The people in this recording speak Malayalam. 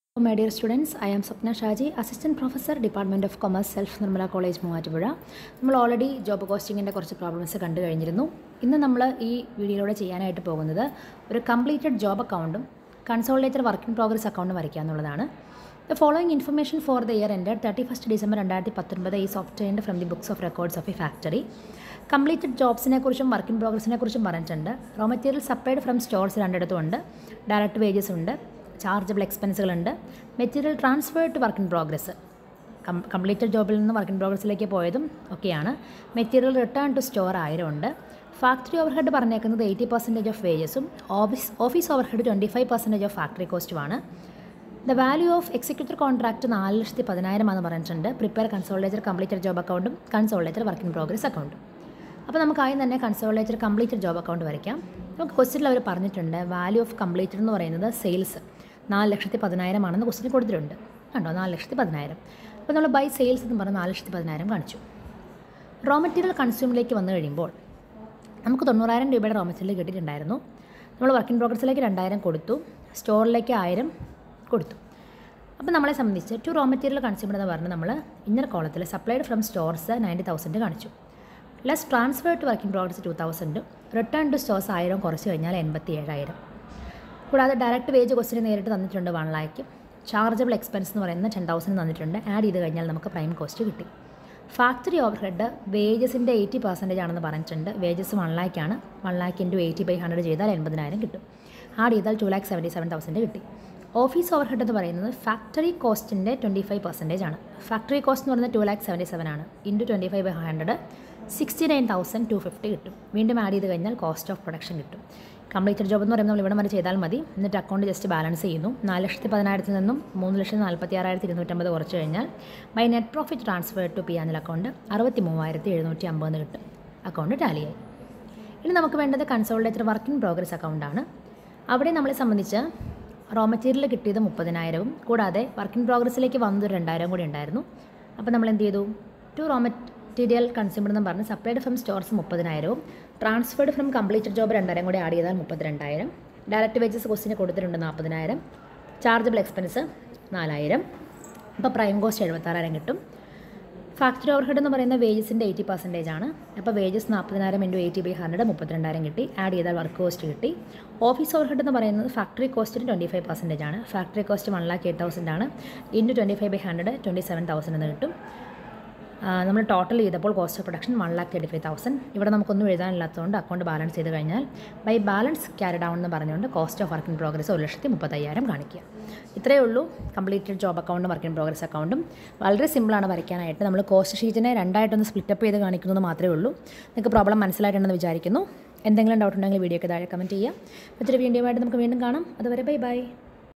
My dear students, I am Sapna Shaji, Assistant Professor, Department of Commerce, self Nirmala college Muvattupuzha നമ്മൾ ഓൾറെഡി ജോബ് കോസ്റ്റിങ്ങിൻ്റെ കുറച്ച് പ്രോബ്ലംസ് കണ്ടു കഴിഞ്ഞിരുന്നു ഇന്ന് നമ്മൾ ഈ വീഡിയോയിലൂടെ ചെയ്യാനായിട്ട് പോകുന്നത് ഒരു കംപ്ലീറ്റഡ് ജോബ് അക്കൗണ്ടും കൺസോളിഡേറ്റഡ് വർക്ക് ഇൻ പ്രോഗ്രസ് അക്കൗണ്ടും വരയ്ക്കുക എന്നുള്ളതാണ് the following information for the year end thirty first December രണ്ടായിരത്തി പത്തൊൻപത് ഈ സോഫ്റ്റ്വെയറിൻ്റെ from the books of records of a factory completed ജോബ്സിനെ കുറിച്ചും വർക്ക് ഇൻ പ്രോഗ്രസിനെ കുറിച്ചും പറഞ്ഞിട്ടുണ്ട് raw material supplied from stores രണ്ടിടത്തും ഉണ്ട് ഡയറക്റ്റ് വേജസ് ഉണ്ട് ചാർജബിൾ എക്സ്പെൻസുകളുണ്ട് material transfer to work in progress completed ജോബിൽ നിന്ന് വർക്ക് ഇൻ പ്രോഗ്രസ്സിലേക്ക് പോയതും ഒക്കെയാണ് മെറ്റീരിയൽ റിട്ടേൺ ടു സ്റ്റോർ ആയിരം ഉണ്ട് ഫാക്ടറി ഓവർഹെഡ് പറഞ്ഞേക്കുന്നത് എയ്റ്റി പെർസെൻറ്റേജ് ഓഫ് വേജസും office office overhead twenty five percentage of factory കോസ്റ്റുമാണ് the value of executive contract നാല് ലക്ഷത്തി പതിനായിരമാണെന്ന് പറഞ്ഞിട്ടുണ്ട് പ്രിപ്പയർ കൺസോളിഡേറ്റർ കംപ്ലീറ്റഡ് ജോബ് അക്കൗണ്ടും കൺസോളിഡേറ്റർ വർക്ക് ഇൻ പ്രോഗ്രസ് അക്കൗണ്ടും അപ്പോൾ നമുക്ക് ആദ്യം തന്നെ കൺസോളിഡേറ്റർ കംപ്ലീറ്റഡ് ജോബ് അക്കൗണ്ട് വരയ്ക്കാം നമുക്ക് ക്വസ്റ്റിൽ അവർ പറഞ്ഞിട്ടുണ്ട് വാല്യൂ ഓഫ് കംപ്ലീറ്റഡ് എന്ന് പറയുന്നത് സെയിൽസ് നാല് ലക്ഷത്തി പതിനായിരമാണെന്ന് ക്വസ്റ്റിന് കൊടുത്തിട്ടുണ്ട് കണ്ടോ നാല് ലക്ഷത്തി പതിനായിരം അപ്പോൾ നമ്മൾ ബൈ സെയിൽസ് എന്ന് പറഞ്ഞ് നാല് ലക്ഷത്തി പതിനായിരം കാണിച്ചു റോ മെറ്റീരിയൽ കൺസ്യൂമിലേക്ക് വന്നു കഴിയുമ്പോൾ നമുക്ക് തൊണ്ണൂറായിരം രൂപയുടെ റോ മെറ്റീരിയൽ കിട്ടിയിട്ടുണ്ടായിരുന്നു നമ്മൾ വർക്ക് ഇൻ പ്രോഗ്രസ്സിലേക്ക് രണ്ടായിരം കൊടുത്തു സ്റ്റോറിലേക്ക് ആയിരം കൊടുത്തു അപ്പോൾ നമ്മളെ സംബന്ധിച്ച് ടു റോ മെറ്റീരിയൽ കൺസ്യൂമർ എന്ന് പറഞ്ഞ് നമ്മൾ ഇന്നർ കോളത്തിൽ supplied from stores ninety thousand കാണിച്ചു less transfer to work in progress two thousand return to stores ആയിരം കുറച്ച് കഴിഞ്ഞാൽ എൺപത്തി ഏഴായിരം കൂടാതെ ഡയറക്റ്റ് വേജ് ക്വസ്റ്റിന് നേരിട്ട് തന്നിട്ടുണ്ട് വൺ ലാക്ക് ചാർജബിൾ എക്സ്പെൻസ് എന്ന് പറയുന്നത് ടെൻ തൗസൻഡ് തന്നിട്ടുണ്ട് ആഡ് ചെയ്ത് കഴിഞ്ഞാൽ നമുക്ക് പ്രൈം കോസ്റ്റ് കിട്ടി ഫാക്ടറി ഓവർഹെഡ് വേജസിൻ്റെ എയ്റ്റി പെർസെൻറ്റേജ് ആണെന്ന് പറഞ്ഞിട്ടുണ്ട് വേജസ് വൺ ലാക്കാണ് one lakh into eighty by hundred ചെയ്താൽ എൺപതിനായിരം കിട്ടും ആഡ് ചെയ്താൽ two lakh seventy seven thousand കിട്ടി ഓഫീസ് ഓവർഹെഡ് എന്ന് പറയുന്നത് ഫാക്ടറി കോസ്റ്റിൻ്റെ ട്വൻറ്റി ഫൈവ് പെർസെൻറ്റേജ് ആണ് ഫാക്ടറി കോസ്റ്റ് എന്ന് പറയുന്നത് ടു ലാക്ക് സെവൻറ്റി സെവൻ ആണ് into twenty five by hundred sixty nine thousand two fifty കിട്ടും വീണ്ടും ആഡ് ചെയ്ത് കഴിഞ്ഞാൽ കോസ്റ്റ് ഓഫ് പ്രൊഡക്ഷൻ കിട്ടും കംപ്ലീറ്റഡ് ജോബ് എന്ന് പറയുമ്പോൾ നമ്മൾ ഇവിടെ വരെ ചെയ്താൽ മതി എന്നിട്ട് അക്കൗണ്ട് ജസ്റ്റ് ബാലൻസ് ചെയ്യുന്നു നാല് ലക്ഷത്തി പതിനായിരത്തിൽ നിന്നും മൂന്ന് ലക്ഷത്തി നാൽപ്പത്തി ആറായിരത്തി ഇരുന്നൂറ്റമ്പത് കുറച്ച് കഴിഞ്ഞാൽ by net profit transfer to P and L account അറുപത്തി മൂവായിരത്തി എഴുന്നൂറ്റി അമ്പത് കിട്ടും അക്കൗണ്ട് ടാലിയായി ഇനി നമുക്ക് വേണ്ടത് കൺസോളിഡേറ്റഡ് വർക്ക് ഇൻ പ്രോഗ്രസ് അക്കൗണ്ടാണ് അവിടെ നമ്മളെ സംബന്ധിച്ച് റോ മെറ്റീരിയൽ കിട്ടിയത് മുപ്പതിനായിരവും കൂടാതെ വർക്ക് ഇൻ പ്രോഗ്രസ്സിലേക്ക് വന്നത് രണ്ടായിരം കൂടി ഉണ്ടായിരുന്നു അപ്പോൾ നമ്മൾ എന്ത് ചെയ്തു ടു റോ മെറ്റീരിയൽ കൺസ്യൂമർ എന്ന് പറഞ്ഞ് സപ്ലൈഡ് ഫ്രം സ്റ്റോർസ് മുപ്പതിനായിരവും ട്രാൻസ്ഫേർഡ് ഫ്രം കംപ്ലീറ്റഡ് ജോബ് രണ്ടായിരം കൂടി ആഡ് ചെയ്താൽ മുപ്പത്തിരണ്ടായിരം ഡയറക്റ്റ് വേജസ് ക്വസ്റ്റിന് കൊടുത്തിട്ടുണ്ട് നാൽപ്പതിനായിരം ചാർജബിൾ എക്സ്പെൻസ് നാലായിരം അപ്പോൾ പ്രൈം കോസ്റ്റ് എഴുപത്താറായിരം കിട്ടും ഫാക്ടറി ഓവർഹെഡ് എന്ന് പറയുന്ന വേജസിൻ്റെ എയ്റ്റി പെർസെൻറ്റേജ് ആണ് അപ്പോൾ വേജസ് നാൽപ്പതിനായിരം ഇൻറ്റു എയ്റ്റി ബൈ ഹൺഡ്രഡ് മുപ്പത്തിരണ്ടായിരം കിട്ടി ആഡ് ചെയ്താൽ വർക്ക് കോസ്റ്റ് കിട്ടി ഓഫീസ് ഓവർഹെഡ് എന്ന് പറയുന്നത് ഫാക്ടറി കോസ്റ്റിന് ട്വൻറ്റി ഫൈവ് പെർസെൻറ്റേജ് ആണ് factory cost one lakh eight thousand ആണ് into twenty five by hundred twenty seven thousand എന്ന് കിട്ടും നമ്മൾ ടോട്ടൽ ചെയ്തപ്പോൾ cost of production one lakh thirty five thousand ഇവിടെ നമുക്കൊന്നും എഴുതാനില്ലാത്തതുകൊണ്ട് അക്കൗണ്ട് ബാലൻസ് ചെയ്ത് കഴിഞ്ഞാൽ ബൈ ബാലൻസ് ക്യാരി ഡൗൺ എന്ന് പറഞ്ഞുകൊണ്ട് cost of work in progress ഒരു ലക്ഷത്തി മുപ്പത്തയ്യായിരം കാണിക്കുക ഇത്രയേ ഉള്ളൂ കംപ്ലീറ്റഡ് ജോബ് അക്കൗണ്ടും വർക്ക് ഇൻ പ്രോഗ്രസ് അക്കൗണ്ടും വളരെ സിമ്പിളാണ് വരയ്ക്കാനായിട്ട് നമ്മൾ കോസ്റ്റ് ഷീറ്റിനെ രണ്ടായിട്ടൊന്ന് സ്പ്ലിറ്റപ്പ് ചെയ്ത് കാണിക്കുന്നത് മാത്രമേ ഉള്ളൂ നിങ്ങൾക്ക് പ്രോബ്ലം മനസ്സിലായിട്ടുണ്ടെന്ന് വിചാരിക്കുന്നു എന്തെങ്കിലും ഡൗട്ട് ഉണ്ടെങ്കിൽ വീഡിയോക്ക് താഴെ കമൻറ്റ് ചെയ്യുക മറ്റൊരു വീഡിയോ ആയിട്ട് നമുക്ക് വീണ്ടും കാണാം അതുവരെ ബൈ ബൈ